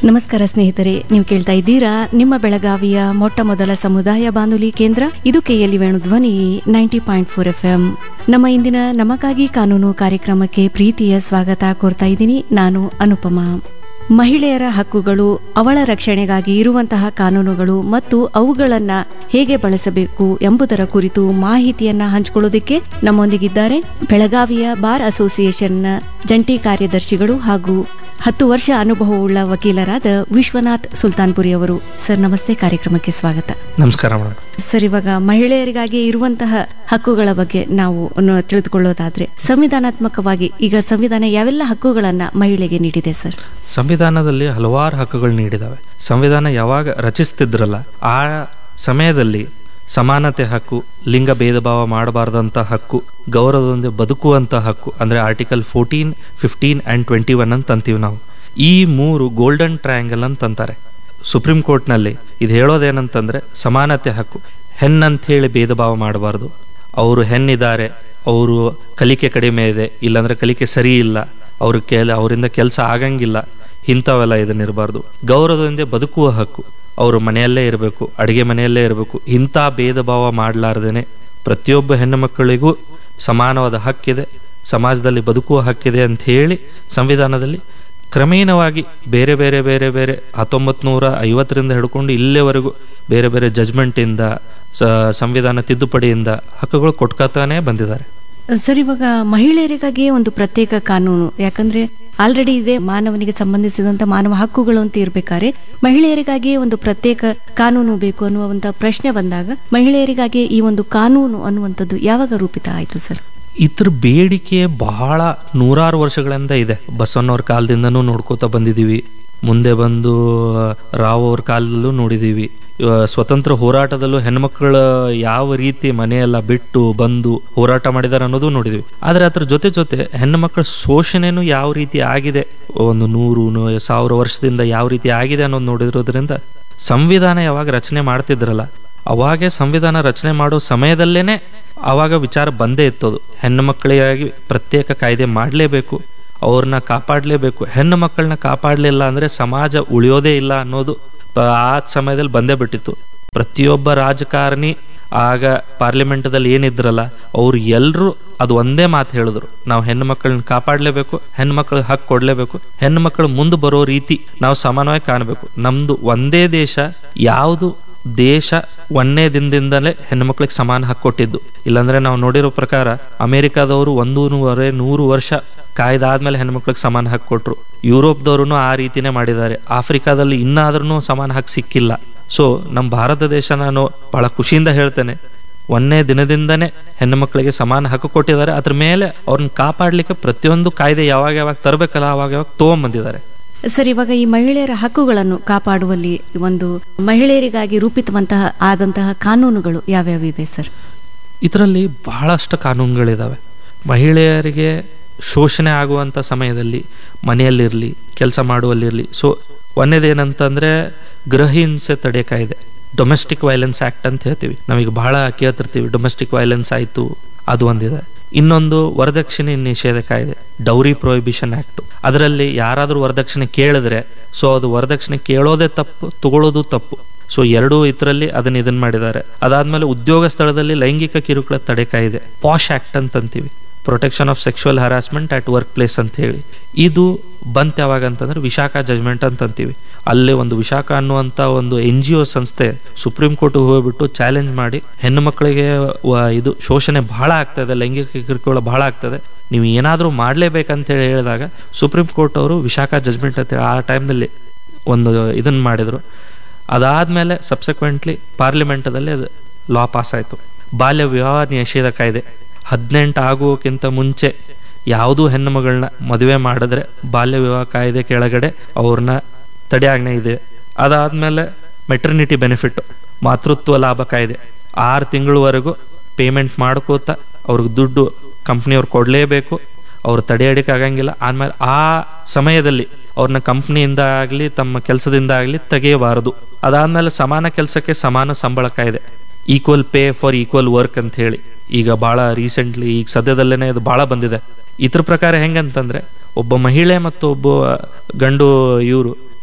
ನಮಸ್ಕಾರ ಸ್ನೇಹಿತರೆ ನೀವು ಕೇಳ್ತಾ ಇದ್ದೀರಾ ನಿಮ್ಮ ಬೆಳಗಾವಿಯ ಮೊಟ್ಟ ಮೊದಲ ಸಮುದಾಯ ಬಾನುಲಿ ಕೇಂದ್ರ ಇದು KLE Venu Dhwani ninety point four F M ನಮ್ಮ ಇಂದಿನ ನಮಗಾಗಿ ಕಾನೂನು ಕಾರ್ಯಕ್ರಮಕ್ಕೆ ಪ್ರೀತಿಯ ಸ್ವಾಗತ ಕೋರ್ತಾ ಇದ್ದೀನಿ ನಾನು ಅನುಪಮ ಮಹಿಳೆಯರ ಹಕ್ಕುಗಳು ಅವಳ ರಕ್ಷಣೆಗಾಗಿ ಇರುವಂತಹ ಕಾನೂನುಗಳು ಮತ್ತು ಅವುಗಳನ್ನ ಹೇಗೆ ಬಳಸಬೇಕು ಎಂಬುದರ ಕುರಿತು ಮಾಹಿತಿಯನ್ನ ಹಂಚಿಕೊಳ್ಳೋದಕ್ಕೆ ನಮ್ಮೊಂದಿಗಿದ್ದಾರೆ ಬೆಳಗಾವಿಯ ಬಾರ್ ಅಸೋಸಿಯೇಷನ್ನ ಜಂಟಿ ಕಾರ್ಯದರ್ಶಿಗಳು ಹಾಗೂ ಹತ್ತು ವರ್ಷ ಅನುಭವವುಳ್ಳ ವಕೀಲರಾದ ವಿಶ್ವನಾಥ್ ಸುಲ್ತಾನ್ಪುರಿ ಅವರು ಸರ್ ನಮಸ್ತೆ ಕಾರ್ಯಕ್ರಮಕ್ಕೆ ಸ್ವಾಗತ ನಮಸ್ಕಾರ ಮೇಡಮ್ ಸರ್ ಇವಾಗ ಮಹಿಳೆಯರಿಗಾಗಿ ಇರುವಂತಹ ಹಕ್ಕುಗಳ ಬಗ್ಗೆ ನಾವು ನ- ತಿಳಿದುಕೊಳ್ಳೋದಾದ್ರೆ ಸಂವಿಧಾನಾತ್ಮಕವಾಗಿ ಈಗ ಸಂವಿಧಾನ ಯಾವೆಲ್ಲ ಹಕ್ಕುಗಳನ್ನ ಮಹಿಳೆಗೆ ನೀಡಿದೆ ಸರ್ ಸಂವಿಧಾನದಲ್ಲಿ ಹಲವಾರು ಹಕ್ಕುಗಳು ನೀಡಿದಾವೆ ಸಂವಿಧಾನ ಯಾವಾಗ ರಚಿಸ್ತಿದ್ರಲ್ಲ ಆ ಸಮಯದಲ್ಲಿ ಸಮಾನತೆ ಹಕ್ಕು ಲಿಂಗ ಭೇದ ಭಾವ ಮಾಡಬಾರ್ದಂಥ ಹಕ್ಕು ಗೌರವದೊಂದಿಗೆ ಬದುಕುವಂಥ ಹಕ್ಕು ಅಂದರೆ article fourteen fifteen and twenty one ಅಂತ ಅಂತೀವಿ ನಾವು ಈ ಮೂರು ಗೋಲ್ಡನ್ ಟ್ರಯಾಂಗಲ್ ಅಂತಂತಾರೆ ಸುಪ್ರೀಂ ಕೋರ್ಟ್ನಲ್ಲಿ ಇದು ಹೇಳೋದೇನಂತಂದ್ರೆ ಸಮಾನತೆ ಹಕ್ಕು ಹೆಣ್ಣಂತ ಹೇಳಿ ಭೇದ ಭಾವ ಮಾಡಬಾರ್ದು ಅವರು ಹೆಣ್ಣಿದ್ದಾರೆ ಅವರು ಕಲಿಕೆ ಕಡಿಮೆ ಇದೆ ಇಲ್ಲಾಂದ್ರೆ ಕಲಿಕೆ ಸರಿ ಇಲ್ಲ ಅವ್ರ ಕೆಲ ಅವರಿಂದ ಕೆಲಸ ಆಗಂಗಿಲ್ಲ ಇಂಥವೆಲ್ಲ ಇದನ್ನಿರಬಾರ್ದು ಗೌರವದಿಂದ ಬದುಕುವ ಹಕ್ಕು ಅವರು ಮನೆಯಲ್ಲೇ ಇರಬೇಕು ಅಡುಗೆ ಮನೆಯಲ್ಲೇ ಇರಬೇಕು ಇಂಥ ಭೇದ ಭಾವ ಮಾಡಲಾರ್ದೇನೆ ಪ್ರತಿಯೊಬ್ಬ ಹೆಣ್ಣು ಮಕ್ಕಳಿಗೂ ಸಮಾನವಾದ ಹಕ್ಕಿದೆ ಸಮಾಜದಲ್ಲಿ ಬದುಕುವ ಹಕ್ಕಿದೆ ಅಂತ ಹೇಳಿ ಸಂವಿಧಾನದಲ್ಲಿ ಕ್ರಮೇಣವಾಗಿ ಬೇರೆ ಬೇರೆ ಬೇರೆ ಬೇರೆ ಹತ್ತೊಂಬತ್ತು ನೂರ ಐವತ್ತರಿಂದ ಹಿಡ್ಕೊಂಡು ಇಲ್ಲಿವರೆಗೂ ಬೇರೆ ಬೇರೆ ಜಜ್ಮೆಂಟಿಂದ ಸ- ಸಂವಿಧಾನ ತಿದ್ದುಪಡಿಯಿಂದ ಹಕ್ಕುಗಳು ಕೊಟ್ಕೊತಾನೆ ಬಂದಿದ್ದಾರೆ ಸರ್ ಇವಾಗ ಮಹಿಳೆಯರಿಗಾಗಿ ಒಂದು ಪ್ರತ್ಯೇಕ ಕಾನೂನು ಯಾಕಂದ್ರೆ ಆಲ್ರೆಡಿ ಇದೆ ಮಾನವನಿಗೆ ಸಂಬಂಧಿಸಿದಂತ ಮಾನವ ಹಕ್ಕುಗಳು ಅಂತ ಇರ್ಬೇಕಾದ್ರೆ ಮಹಿಳೆಯರಿಗಾಗಿ ಒಂದು ಪ್ರತ್ಯೇಕ ಕಾನೂನು ಬೇಕು ಅನ್ನುವಂತ ಪ್ರಶ್ನೆ ಬಂದಾಗ ಮಹಿಳೆಯರಿಗಾಗಿ ಈ ಒಂದು ಕಾನೂನು ಅನ್ನುವಂಥದ್ದು ಯಾವಾಗ ರೂಪಿತ ಆಯ್ತು ಸರ್ ಇದ್ರ ಬೇಡಿಕೆ ಬಹಳ ನೂರಾರು ವರ್ಷಗಳಿಂದ ಇದೆ ಬಸವಣ್ಣವ್ರ ಕಾಲದಿಂದನೂ ನೋಡ್ಕೋತಾ ಬಂದಿದ್ದೀವಿ ಮುಂದೆ ಬಂದು ರಾವ್ ಅವ್ರ ಕಾಲದಲ್ಲೂ ನೋಡಿದ್ದೀವಿ ಇವ ಸ್ವತಂತ್ರ ಹೋರಾಟದಲ್ಲೂ ಹೆಣ್ಮಕ್ಳ ಯಾವ ರೀತಿ ಮನೆಯೆಲ್ಲ ಬಿಟ್ಟು ಬಂದು ಹೋರಾಟ ಮಾಡಿದಾರೆ ಅನ್ನೋದು ನೋಡಿದ್ವಿ ಆದ್ರೆ ಅದ್ರ ಜೊತೆ ಜೊತೆ ಹೆಣ್ಣು ಮಕ್ಕಳ ಶೋಷಣೆನೂ ಯಾವ ರೀತಿ ಆಗಿದೆ ಒಂದು ನೂರು ನೂ- ಸಾವಿರ ವರ್ಷದಿಂದ ಯಾವ ರೀತಿ ಆಗಿದೆ ಅನ್ನೋದು ನೋಡಿರೋದ್ರಿಂದ ಸಂವಿಧಾನ ಯಾವಾಗ ರಚನೆ ಮಾಡ್ತಿದ್ರಲ್ಲ ಅವಾಗೆ ಸಂವಿಧಾನ ರಚನೆ ಮಾಡೋ ಸಮಯದಲ್ಲೇನೆ ಆವಾಗ ವಿಚಾರ ಬಂದೇ ಇತ್ತದು ಹೆಣ್ಣು ಮಕ್ಕಳಿಗಾಗಿ ಪ್ರತ್ಯೇಕ ಕಾಯ್ದೆ ಮಾಡಲೇಬೇಕು ಅವ್ರನ್ನ ಕಾಪಾಡಲೇಬೇಕು ಹೆಣ್ಣು ಮಕ್ಕಳನ್ನ ಕಾಪಾಡಲಿಲ್ಲ ಅಂದ್ರೆ ಸಮಾಜ ಉಳಿಯೋದೇ ಇಲ್ಲ ಅನ್ನೋದು ಪ- ಆ ಸಮಯದಲ್ಲಿ ಬಂದೇ ಬಿಟ್ಟಿತ್ತು ಪ್ರತಿಯೊಬ್ಬ ರಾಜಕಾರಣಿ ಆಗ ಪಾರ್ಲಿಮೆಂಟದಲ್ಲಿ ಏನಿದ್ರಲ್ಲ ಅವ್ರು ಎಲ್ಲರೂ ಅದು ಒಂದೇ ಮಾತು ಹೇಳಿದ್ರು ನಾವು ಹೆಣ್ಣು ಮಕ್ಕಳನ್ನ ಕಾಪಾಡಲೇಬೇಕು ಹೆಣ್ಣು ಮಕ್ಕಳಿಗೆ ಹಕ್ಕು ಕೊಡಲೇಬೇಕು ಹೆಣ್ಣು ಮಕ್ಕಳು ಮುಂದೆ ಬರೋ ರೀತಿ ನಾವು ಸಮಾನವಾಗಿ ಕಾಣಬೇಕು ನಮ್ದು ಒಂದೇ ದೇಶ ಯಾವುದು ದೇಶ ಒಂದೇ ದಿನದಿಂದಲೇ ಹೆಣ್ಣು ಮಕ್ಕಳಿಗೆ ಸಮಾನ ಹಕ್ಕು ಕೊಟ್ಟಿದ್ದು ಇಲ್ಲಾಂದ್ರೆ ನಾವು ನೋಡಿರೋ ಪ್ರಕಾರ ಅಮೆರಿಕಾದವರು ಒಂದೂವರೆ ನೂರು ವರ್ಷ ಕಾಯ್ದಾದ್ಮೇಲೆ ಹೆಣ್ಮಕ್ಳಿಗೆ ಸಮಾನ ಹಕ್ಕು ಕೊಟ್ರು ಯುರೋಪ್ದವರು ಆ ರೀತಿನೇ ಮಾಡಿದ್ದಾರೆ ಆಫ್ರಿಕಾದಲ್ಲಿ ಇನ್ನಾದ್ರೂ ಸಮಾನ ಹಕ್ಕು ಸಿಕ್ಕಿಲ್ಲ ಸೊ ನಮ್ಮ ಭಾರತ ದೇಶ ನಾನು ಬಹಳ ಖುಷಿಯಿಂದ ಹೇಳ್ತೇನೆ ಒಂದೇ ದಿನದಿಂದನೇ ಹೆಣ್ಣು ಮಕ್ಕಳಿಗೆ ಸಮಾನ ಹಕ್ಕು ಕೊಟ್ಟಿದ್ದಾರೆ ಅದ್ರ ಮೇಲೆ ಅವ್ರನ್ನ ಕಾಪಾಡ್ಲಿಕ್ಕೆ ಪ್ರತಿಯೊಂದು ಕಾಯ್ದೆ ಯಾವಾಗ ಯಾವಾಗ ತರಬೇಕಲ್ಲ ಅವಾಗ ಯಾವಾಗ ತಗೊಂಬಂದಿದ್ದಾರೆ ಸರ್ ಇವಾಗ ಈ ಮಹಿಳೆಯರ ಹಕ್ಕುಗಳನ್ನು ಕಾಪಾಡುವಲ್ಲಿ ಒಂದು ಮಹಿಳೆಯರಿಗಾಗಿ ರೂಪಿತವಂತಹ ಆದಂತಹ ಕಾನೂನುಗಳು ಯಾವ್ಯಾವಿವೆ ಸರ್ ಇದರಲ್ಲಿ ಬಹಳಷ್ಟು ಕಾನೂನುಗಳಿದ್ದಾವೆ ಮಹಿಳೆಯರಿಗೆ ಶೋಷಣೆ ಆಗುವಂಥ ಸಮಯದಲ್ಲಿ ಮನೆಯಲ್ಲಿರಲಿ ಕೆಲಸ ಮಾಡುವಲ್ಲಿರಲಿ ಸೊ ಒಂದೇದೇನಂತಂದರೆ ಗೃಹ ಹಿಂಸೆ ತಡೆ ಕಾಯ್ದೆ ಡೊಮೆಸ್ಟಿಕ್ ವೈಲೆನ್ಸ್ ಆ್ಯಕ್ಟ್ ಅಂತ ಹೇಳ್ತೀವಿ ನಾವೀಗ ಬಹಳ ಕೇಳ್ತಿರ್ತೀವಿ ಡೊಮೆಸ್ಟಿಕ್ ವೈಲೆನ್ಸ್ ಆಯಿತು ಅದು ಒಂದಿದೆ ಇನ್ನೊಂದು ವರದಕ್ಷಿಣೆ ನಿಷೇಧ ಕಾಯ್ದೆ ಡೌರಿ ಪ್ರೊಹಿಬಿಷನ್ ಆ್ಯಕ್ಟ್ ಅದರಲ್ಲಿ ಯಾರಾದರೂ ವರದಕ್ಷಿಣೆ ಕೇಳಿದ್ರೆ ಸೊ ಅದು ವರದಕ್ಷಿಣೆ ಕೇಳೋದೇ ತಪ್ಪು ತಗೊಳ್ಳೋದು ತಪ್ಪು ಸೊ ಎರಡೂ ಇದರಲ್ಲಿ ಅದನ್ನ ಇದನ್ನ ಮಾಡಿದ್ದಾರೆ ಅದಾದ್ಮೇಲೆ ಉದ್ಯೋಗ ಸ್ಥಳದಲ್ಲಿ ಲೈಂಗಿಕ ಕಿರುಕುಳ ತಡೆ ಕಾಯ್ದೆ ಪಾಶ್ ಆಕ್ಟ್ ಅಂತ ಅಂತೀವಿ protection of sexual harassment at work place ಅಂತ ಹೇಳಿ ಇದು ಬಂತ್ ಯಾವಾಗ ಅಂತಂದ್ರೆ ವಿಶಾಖ ಜಜ್ಮೆಂಟ್ ಅಂತ ಅಂತೀವಿ ಅಲ್ಲಿ ಒಂದು ವಿಶಾಖ ಅನ್ನುವಂತ ಒಂದು ಎನ್ ಜಿ ಒ ಸಂಸ್ಥೆ ಸುಪ್ರೀಂ ಕೋರ್ಟ್ ಹೋಗ್ಬಿಟ್ಟು ಚಾಲೆಂಜ್ ಮಾಡಿ ಹೆಣ್ಣು ಮಕ್ಕಳಿಗೆ ವ- ಇದು ಶೋಷಣೆ ಬಹಳ ಆಗ್ತದೆ ಲೈಂಗಿಕ ಕಿರುಕುಳ ಬಹಳ ಆಗ್ತದೆ ನೀವು ಏನಾದರೂ ಮಾಡಲೇಬೇಕಂತ ಹೇಳಿ ಹೇಳಿದಾಗ ಸುಪ್ರೀಂ ಕೋರ್ಟ್ ಅವರು ವಿಶಾಖ ಜಜ್ಮೆಂಟ್ ಅಂತ ಹೇಳಿ ಆ ಟೈಮ್ನಲ್ಲಿ ಒಂದು ಇದನ್ನ ಮಾಡಿದ್ರು ಅದಾದ್ಮೇಲೆ ಸಬ್ಸಿಕ್ವೆಂಟ್ಲಿ ಪಾರ್ಲಿಮೆಂಟದಲ್ಲಿ ಅದು ಲಾ ಪಾಸ್ ಆಯಿತು ಬಾಲ್ಯ ವಿವಾಹ ನಿಷೇಧ ಕಾಯ್ದೆ ಹದಿನೆಂಟು ಆಗುವಕ್ಕಿಂತ ಮುಂಚೆ ಯಾವುದೂ ಹೆಣ್ಣು ಮಗಳನ್ನ ಮದುವೆ ಮಾಡಿದ್ರೆ ಬಾಲ್ಯ ವಿವಾಹ ಕಾಯ್ದೆ ಕೆಳಗಡೆ ಅವ್ರನ್ನ ತಡೆಯಾಜ್ಞೆ ಇದೆ ಅದಾದ್ಮೇಲೆ ಮೆಟರ್ನಿಟಿ ಬೆನಿಫಿಟ್ ಮಾತೃತ್ವ ಲಾಭ ಕಾಯ್ದೆ ಆರು ತಿಂಗಳವರೆಗೂ ಪೇಮೆಂಟ್ ಮಾಡ್ಕೋತ ಅವ್ರಿಗೆ ದುಡ್ಡು ಕಂಪ್ನಿಯವ್ರು ಕೊಡಲೇಬೇಕು ಅವ್ರು ತಡೆಯಡಿಕೆ ಆಗಂಗಿಲ್ಲ ಆದ್ಮೇಲೆ ಆ ಸಮಯದಲ್ಲಿ ಅವ್ರನ್ನ ಕಂಪ್ನಿಯಿಂದ ಆಗಲಿ ತಮ್ಮ ಕೆಲಸದಿಂದ ಆಗಲಿ ತೆಗೆಯಬಾರದು ಅದಾದ್ಮೇಲೆ ಸಮಾನ ಕೆಲಸಕ್ಕೆ ಸಮಾನ ಸಂಬಳ ಕಾಯ್ದೆ equal pay for equal work ಅಂತ ಹೇಳಿ ಈಗ ಬಹಳ ರೀಸೆಂಟ್ಲಿ ಈಗ ಸದ್ಯದಲ್ಲೇನೆ ಇದು ಬಹಳ ಬಂದಿದೆ ಇದ್ರ ಪ್ರಕಾರ ಹೆಂಗಂತಂದ್ರೆ ಒಬ್ಬ ಮಹಿಳೆ ಮತ್ತು ಒಬ್ಬ ಗಂಡು ಇವರು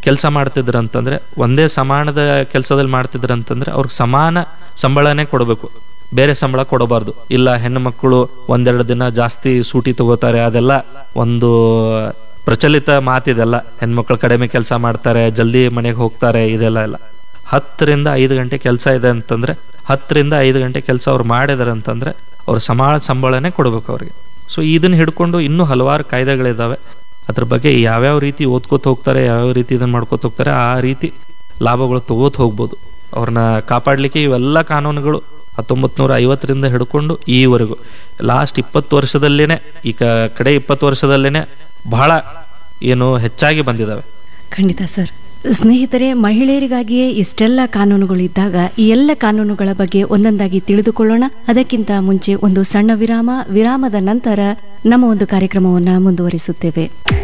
ಕೆಲಸ ಮಾಡ್ತಿದ್ರಂತಂದ್ರೆ ಒಂದೇ ಸಮಾನದ ಕೆಲಸದಲ್ಲಿ ಮಾಡ್ತಿದ್ರಂತಂದ್ರೆ ಅವ್ರಿಗೆ ಸಮಾನ ಸಂಬಳನೇ ಕೊಡಬೇಕು ಬೇರೆ ಸಂಬಳ ಕೊಡಬಾರ್ದು ಇಲ್ಲ ಹೆಣ್ಣು ಮಕ್ಕಳು ಒಂದೆರಡು ದಿನ ಜಾಸ್ತಿ ಸೂಟಿ ತಗೋತಾರೆ ಅದೆಲ್ಲ ಒಂದು ಪ್ರಚಲಿತ ಮಾತಿದೆಲ್ಲ ಹೆಣ್ಮಕ್ಳು ಕಡಿಮೆ ಕೆಲಸ ಮಾಡ್ತಾರೆ ಜಲ್ದಿ ಮನೆಗೆ ಹೋಗ್ತಾರೆ ಇದೆಲ್ಲ ಇಲ್ಲ ಹತ್ತರಿಂದ ಐದು ಗಂಟೆ ಕೆಲಸ ಇದೆ ಅಂತಂದ್ರೆ ಹತ್ತರಿಂದ ಐದು ಗಂಟೆ ಕೆಲಸ ಅವ್ರು ಮಾಡಿದಾರೆ ಅಂತಂದ್ರೆ ಅವ್ರ ಸಮಾನ ಸಂಬಳನೇ ಕೊಡಬೇಕು ಅವ್ರಿಗೆ ಸೊ ಇದನ್ನ ಹಿಡ್ಕೊಂಡು ಇನ್ನೂ ಹಲವಾರು ಕಾಯ್ದೆಗಳಿದಾವೆ ಅದ್ರ ಬಗ್ಗೆ ಯಾವ್ಯಾವ ರೀತಿ ಓದ್ಕೋತ ಹೋಗ್ತಾರೆ ಯಾವ್ಯಾವ ರೀತಿ ಇದನ್ನ ಮಾಡ್ಕೋತ ಹೋಗ್ತಾರೆ ಆ ರೀತಿ ಲಾಭಗಳು ತಗೋತ ಹೋಗ್ಬೋದು ಅವ್ರನ್ನ ಕಾಪಾಡಲಿಕ್ಕೆ ಇವೆಲ್ಲ ಕಾನೂನುಗಳು ಹತ್ತೊಂಬತ್ತು ನೂರ ಐವತ್ತರಿಂದ ಹಿಡ್ಕೊಂಡು ಈವರೆಗೂ ಲಾಸ್ಟ್ ಇಪ್ಪತ್ತು ವರ್ಷದಲ್ಲೇನೆ ಈ ಕ- ಕಡೆ ಇಪ್ಪತ್ತು ವರ್ಷದಲ್ಲೇನೆ ಬಹಳ ಏನು ಹೆಚ್ಚಾಗಿ ಬಂದಿದ್ದಾವೆ ಖಂಡಿತ ಸರ್ ಸ್ನೇಹಿತರೆ ಮಹಿಳೆಯರಿಗಾಗಿಯೇ ಇಷ್ಟೆಲ್ಲ ಕಾನೂನುಗಳು ಇದ್ದಾಗ ಈ ಎಲ್ಲ ಕಾನೂನುಗಳ ಬಗ್ಗೆ ಒಂದೊಂದಾಗಿ ತಿಳಿದುಕೊಳ್ಳೋಣ ಅದಕ್ಕಿಂತ ಮುಂಚೆ ಒಂದು ಸಣ್ಣ ವಿರಾಮ ವಿರಾಮದ ನಂತರ ನಮ್ಮ ಒಂದು ಕಾರ್ಯಕ್ರಮವನ್ನ ಮುಂದುವರಿಸುತ್ತೇವೆ